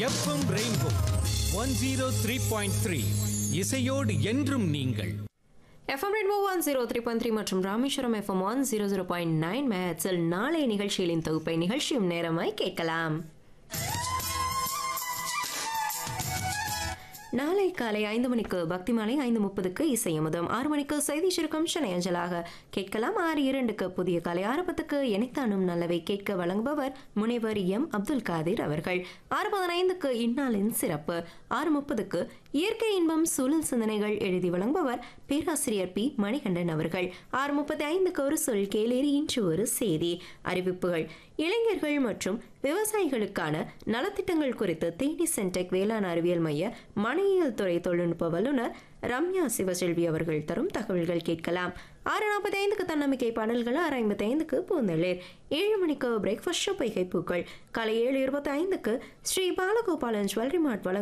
FM rainbow one zero three point three இசையோடு என்றும் நீங்கள் FM rainbow one zero three point three மற்றும் Rameswaram FM one zero zero point nine மேட்ஸில் நாளைய நிகழ்ச்சிகளின் தொகுப்பை நிகழ்ச்சியும் நேரமாய் கேட்கலாம் நாளை காலை ஐந்து மணிக்கு பக்தி மாலை ஐந்து முப்பதுக்கு இசையமுதம் ஆறு மணிக்கு செய்தி சுருக்கம் சென்னை அஞ்சலாக கேட்கலாம் ஆறு இரண்டுக்கு புதிய காலை ஆரம்பத்துக்கு எனைத்தானும் நல்லவை கேட்க வழங்குபவர் முனைவர் எம் அப்துல் காதிர் அவர்கள் ஆறு பதினைந்துக்கு இந்நாளின் சிறப்பு ஆறு முப்பதுக்கு இயற்கை இன்பம் சூழல் சிந்தனைகள் எழுதி வழங்குபவர் பேராசிரியர் பி மணிகண்டன் அவர்கள் ஆறு முப்பத்தி ஐந்துக்கு ஒரு சொல் கேளேறி இன்று ஒரு செய்தி அறிவிப்புகள் இளைஞர்கள் மற்றும் விவசாயிகளுக்கான நலத்திட்டங்கள் குறித்து தேனி சென்டெக் வேளாண் அறிவியல் மைய மனையியல் துறை தொழில்நுட்ப வல்லுநர் ரம்யா சிவசெல்வி அவர்கள் தரும் தகவல்கள் கேட்கலாம் ஆறு நாற்பத்தி ஐந்துக்கு தன்னம்பிக்கை பாடல்கள் ஆறு ஐம்பத்தி ஐந்துக்கு பூந்தளிர் ஏழு மணிக்கு பிரேக்ஃபாஸ்ட் ஷோ பொய்கை பூக்கள் காலை ஏழு இருபத்தி ஐந்துக்கு ஸ்ரீ பாலகோபாலன் ஜுவல்லரி மார்ட் வழங்கும்